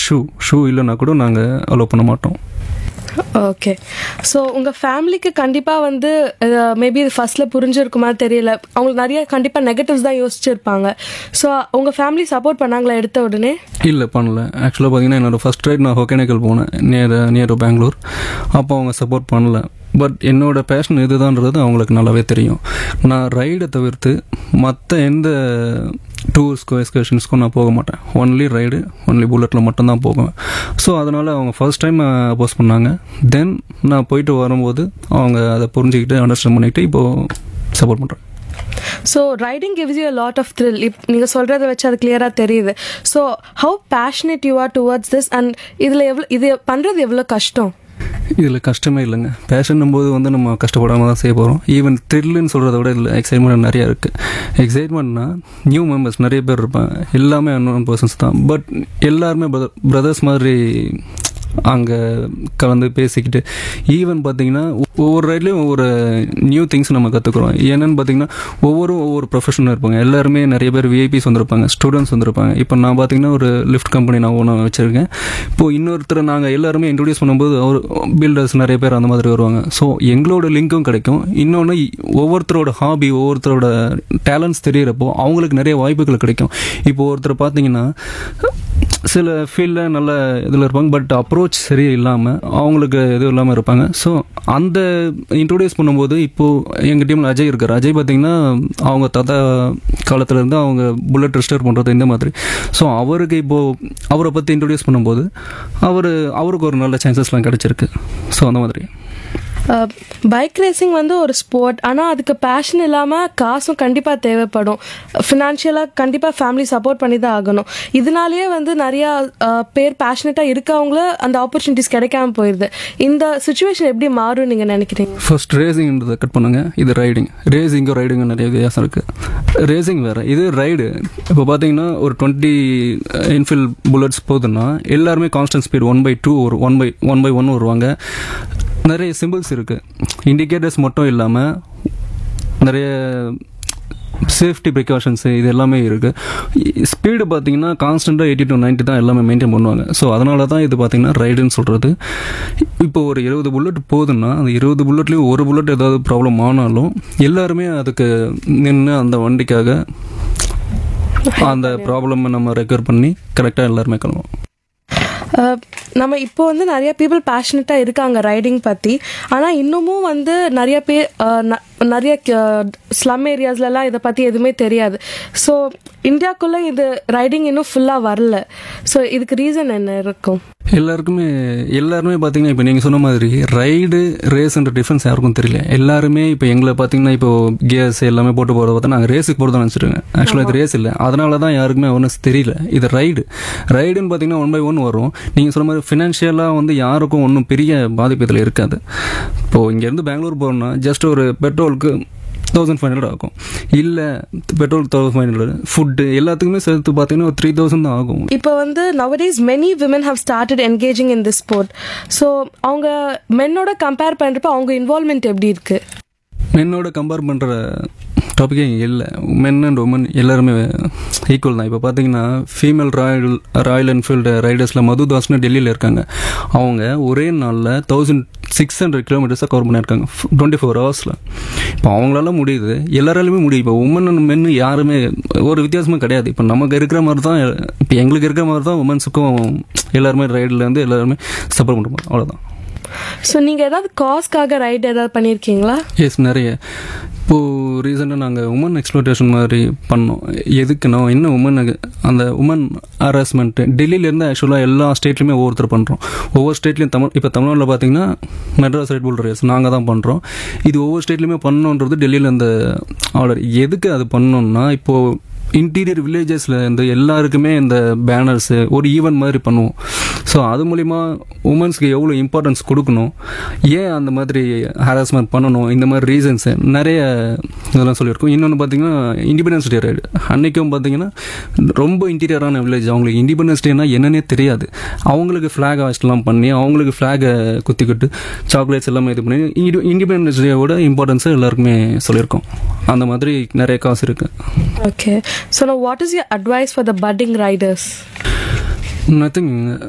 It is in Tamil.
ஷூ ஷூ இல்லைன்னா கூட நாங்கள் அலோவ் பண்ண மாட்டோம் ஓகே ஸோ உங்கள் ஃபேமிலிக்கு கண்டிப்பாக வந்து மேபி இது ஃபர்ஸ்ட்டில் புரிஞ்சிருக்குமா தெரியல அவங்களுக்கு நிறைய கண்டிப்பாக நெகட்டிவ்ஸ் தான் யோசிச்சிருப்பாங்க ஸோ உங்கள் ஃபேமிலி சப்போர்ட் பண்ணாங்களா எடுத்த உடனே இல்லை பண்ணல ஆக்சுவலாக பார்த்தீங்கன்னா என்னோடய ஃபஸ்ட் ரைட் நான் ஒகேனக்கல் போனேன் நியர் நியர் பெங்களூர் அப்போ அவங்க சப்போர்ட் பண்ணல பட் என்னோட பேஷன் இதுதான்றது அவங்களுக்கு நல்லாவே தெரியும் நான் ரைடை தவிர்த்து மற்ற எந்த டூர்ஸ்க்கோ எக்ஸ்கர்ஷன்ஸ்க்கோ நான் போக மாட்டேன் ஒன்லி ரைடு ஒன்லி புல்லட்டில் மட்டும்தான் போவேன் ஸோ அதனால் அவங்க ஃபர்ஸ்ட் டைம் அப்போஸ் பண்ணாங்க தென் நான் போயிட்டு வரும்போது அவங்க அதை புரிஞ்சுக்கிட்டு அண்டர்ஸ்டாண்ட் பண்ணிக்கிட்டு இப்போது சப்போர்ட் பண்ணுறேன் so riding gives you a lot of thrill இப் நீங்கள் சொல்கிறத வச்சு அது கிளியராக தெரியுது so how passionate you are towards this and இதில் எவ்வளோ இது பண்ணுறது எவ்வளோ கஷ்டம் இதில் கஷ்டமே இல்லைங்க பேஷன்னும் போது வந்து நம்ம கஷ்டப்படாமல் தான் செய்ய போகிறோம் ஈவன் த்ரில்லுன்னு சொல்கிறத விட இதில் எக்ஸைட்மெண்ட் நிறையா இருக்குது எக்ஸைட்மெண்ட்னா நியூ மெம்பர்ஸ் நிறைய பேர் இருப்பாங்க எல்லாமே அன்னோன் பர்சன்ஸ் தான் பட் எல்லாருமே பிரதர்ஸ் மாதிரி அங்கே கலந்து பேசிக்கிட்டு ஈவன் பார்த்தீங்கன்னா ஒவ்வொரு ரைட்லேயும் ஒவ்வொரு நியூ திங்ஸ் நம்ம கற்றுக்குறோம் என்னென்னு பார்த்தீங்கன்னா ஒவ்வொரு ஒவ்வொரு ப்ரொஃபஷனாக இருப்பாங்க எல்லாருமே நிறைய பேர் விஐபிஸ் வந்திருப்பாங்க ஸ்டூடெண்ட்ஸ் வந்திருப்பாங்க இப்போ நான் பார்த்தீங்கன்னா ஒரு லிஃப்ட் கம்பெனி நான் ஒன்று வச்சுருக்கேன் இப்போது இன்னொருத்தர் நாங்கள் எல்லாருமே இன்ட்ரடியூஸ் பண்ணும்போது அவர் பில்டர்ஸ் நிறைய பேர் அந்த மாதிரி வருவாங்க ஸோ எங்களோட லிங்க்கும் கிடைக்கும் இன்னொன்று ஒவ்வொருத்தரோட ஹாபி ஒவ்வொருத்தரோட டேலண்ட்ஸ் தெரியறப்போ அவங்களுக்கு நிறைய வாய்ப்புகள் கிடைக்கும் இப்போ ஒருத்தர் பார்த்தீங்கன்னா சில ஃபீல்டில் நல்ல இதில் இருப்பாங்க பட் அப்ரோச் சரியே இல்லாமல் அவங்களுக்கு எதுவும் இல்லாமல் இருப்பாங்க ஸோ அந்த இன்ட்ரோடியூஸ் பண்ணும்போது இப்போது எங்கள் டீமில் அஜய் இருக்கார் அஜய் பார்த்தீங்கன்னா அவங்க தாத்தா காலத்துலேருந்து அவங்க புல்லட் ரெஸ்டர் பண்ணுறது இந்த மாதிரி ஸோ அவருக்கு இப்போது அவரை பற்றி இன்ட்ரோடியூஸ் பண்ணும்போது அவர் அவருக்கு ஒரு நல்ல சான்சஸ்லாம் கிடச்சிருக்கு ஸோ அந்த மாதிரி பைக் ரேசிங் வந்து ஒரு ஸ்போர்ட் ஆனால் அதுக்கு பேஷன் இல்லாமல் காசும் கண்டிப்பாக தேவைப்படும் ஃபினான்ஷியலாக கண்டிப்பாக ஃபேமிலி சப்போர்ட் பண்ணி தான் ஆகணும் இதனாலேயே வந்து நிறையா அஹ், பேர் பேஷனட்டாக இருக்கவங்கள அந்த ஆப்பர்ச்சுனிட்டிஸ் கிடைக்காம போயிடுது இந்த சுச்சுவேஷன் எப்படி மாறும் நீங்கள் நினைக்கிறீங்க ஃபர்ஸ்ட் ரேசிங்ன்றதை கட் பண்ணுங்க இது ரைடிங் ரேசிங்கும் ரைடிங்கும் நிறைய வித்தியாசம் இருக்குது ரேசிங் வேறு இது ரைடு இப்போ பார்த்தீங்கன்னா ஒரு டுவெண்ட்டி இன்ஃபில் புல்லட்ஸ் போகுதுன்னா எல்லாருமே constant speed one by two ஒரு one by one by one வருவாங்க நிறைய சிம்பிள்ஸ் இருக்குது இண்டிகேட்டர்ஸ் மட்டும் இல்லாமல் நிறைய சேஃப்டி ப்ரிகாஷன்ஸ் இது எல்லாமே இருக்குது ஸ்பீடு பார்த்தீங்கன்னா கான்ஸ்டண்ட்டாக எயிட்டி டு 90 தான் எல்லாமே மெயின்டைன் பண்ணுவாங்க ஸோ அதனால தான் இது பார்த்தீங்கன்னா ரைடுன்னு சொல்கிறது இப்போ ஒரு இருபது புல்லட் போகுதுன்னா அந்த இருபது புல்லட்லேயும் ஒரு புல்லட் ஏதாவது ப்ராப்ளம் ஆனாலும் எல்லாருமே அதுக்கு நின்று அந்த வண்டிக்காக அந்த ப்ராப்ளமை நம்ம ரெக்கவர் பண்ணி கரெக்டாக எல்லாருமே கிளம்புவோம் அஹ், நம்ம இப்போ வந்து நிறைய பீப்புள் பேஷனட்டாக இருக்காங்க ரைடிங் பற்றி ஆனால் இன்னமும் வந்து நிறைய பேர் அஹ், ந- நிறைய ஸ்லம் ஏரியாஸ்லலாம் இதை பற்றி எதுவுமே தெரியாது ஸோ இந்தியாக்குள்ளே இது ரைடிங் இன்னும் ஃபுல்லாக வரல ஸோ இதுக்கு ரீசன் என்ன இருக்கும் எல்லாருக்குமே எல்லாருமே பார்த்தீங்கன்னா இப்போ நீங்கள் சொன்ன மாதிரி ரைடு ரேஸ்ன்ற டிஃப்ரென்ஸ் யாருக்கும் தெரியல எல்லாருமே இப்போ எங்களை பார்த்தீங்கன்னா இப்போ கியர்ஸ் எல்லாமே போட்டு போகிறத பார்த்தா நாங்கள் ரேஸுக்கு போகிறத நினச்சிருக்கேன் ஆக்சுவலாக இது ரேஸ் இல்லை அதனால தான் யாருக்குமே அவேர்னஸ் தெரியல இது ரைடு ரைடுன்னு பார்த்தீங்கன்னா ஒன் பை ஒன் வரும் நீங்கள் சொன்ன மாதிரி ஃபினான்ஷியலாக வந்து யாருக்கும் ஒன்றும் பெரிய பாதிப்பு இதில் இருக்காது இப்போது இங்கேருந்து பெங்களூர் போகிறோம்னா ஜஸ்ட் ஒரு பெட்ரோலுக்கு தௌசண்ட் ஃபைவ் ஹண்ட்ரட் ஆகும் இல்லை petrol thousand five hundred food எல்லாத்துக்குமே சேர்த்து பார்த்தீங்கன்னா ஒரு த்ரீ தௌசண்ட் தான் ஆகும் இப்போ வந்து nowadays many women have started engaging in this sport so அவங்க மென்னோட கம்பேர் பண்ணுறப்ப அவங்க இன்வால்மெண்ட் எப்படி இருக்குது மென்னோட கம்பேர் பண்ணுற டாப்பிக்கே இங்கே இல்லை மென் அண்ட் உமன் எல்லாருமே ஈக்குவல் தான் இப்போ பார்த்தீங்கன்னா ஃபீமேல் ராயல் ராயல் என்ஃபீல்டு ரைடர்ஸில் மதுதாஸ்னு டெல்லியில் இருக்காங்க அவங்க ஒரே நாளில் தௌசண்ட் சிக்ஸ் ஹண்ட்ரட் கிலோமீட்டர்ஸாக கவர் பண்ணியிருக்காங்க டுவெண்ட்டி ஃபோர் ஹவர்ஸில் இப்போ அவங்களால முடியுது எல்லாராலுமே முடியும் இப்போ உமன் அண்ட் மென் யாருமே ஒரு வித்தியாசமும் கிடையாது இப்போ நமக்கு இருக்கிற மாதிரி தான் இப்போ எங்களுக்கு இருக்கிற மாதிரி தான் உமன்ஸுக்கும் எல்லாருமே ரைடில் வந்து எல்லாருமே சப்போர்ட் பண்ணுறோம் அவ்வளோதான் ஸோ நீங்கள் ஏதாவது காஸ்க்காக ரைடு ஏதாவது பண்ணியிருக்கீங்களா எஸ் நிறைய இப்போது ரீசெண்டாக நாங்கள் உமன் எக்ஸ்ப்ளோரேஷன் மாதிரி பண்ணோம் எதுக்குன்னா இன்னும் உமன் அந்த உமன் ஹராஸ்மெண்ட்டு டெல்லியிலேருந்து ஆக்சுவலாக எல்லா ஸ்டேட்லையுமே ஒவ்வொருத்தர் பண்ணுறோம் ஒவ்வொரு ஸ்டேட்லையும் தமிழ் இப்போ தமிழ்நாட்டில் பார்த்தீங்கன்னா மெட்ராஸ் ரெட் புல் ரேஸ் நாங்கள் தான் பண்ணுறோம் இது ஒவ்வொரு ஸ்டேட்லையுமே பண்ணணுன்றது டெல்லியில் அந்த ஆர்டர் எதுக்கு அது பண்ணோம்னா இப்போது இன்டீரியர் வில்லேஜஸில் இந்த எல்லாருக்குமே இந்த பேனர்ஸு ஒரு ஈவெண்ட் மாதிரி பண்ணுவோம் ஸோ அது மூலிமா உமன்ஸ்க்கு எவ்வளோ இம்பார்ட்டன்ஸ் கொடுக்கணும் ஏன் அந்த மாதிரி ஹராஸ்மெண்ட் பண்ணணும் இந்த மாதிரி ரீசன்ஸு நிறைய இதெல்லாம் சொல்லியிருக்கோம் இன்னொன்று பார்த்தீங்கன்னா இண்டிபெண்டன்ஸ் டே ரைடு அன்றைக்கும் பார்த்தீங்கன்னா ரொம்ப இன்டீரியரான வில்லேஜ் அவங்களுக்கு இண்டிபெண்டன்ஸ் டேனா என்னன்னே தெரியாது அவங்களுக்கு ஃப்ளாக் ஹாஸ்ட்லாம் பண்ணி அவங்களுக்கு ஃப்ளாகை குத்திக்கிட்டு சாக்லேட்ஸ் எல்லாமே இது பண்ணி இண்டிபெண்டன்ஸ் டேவோட இம்பார்ட்டன்ஸை எல்லாருக்குமே சொல்லியிருக்கோம் அந்த மாதிரி நிறைய காசு இருக்குது okay so now what is your advice for the budding riders nothing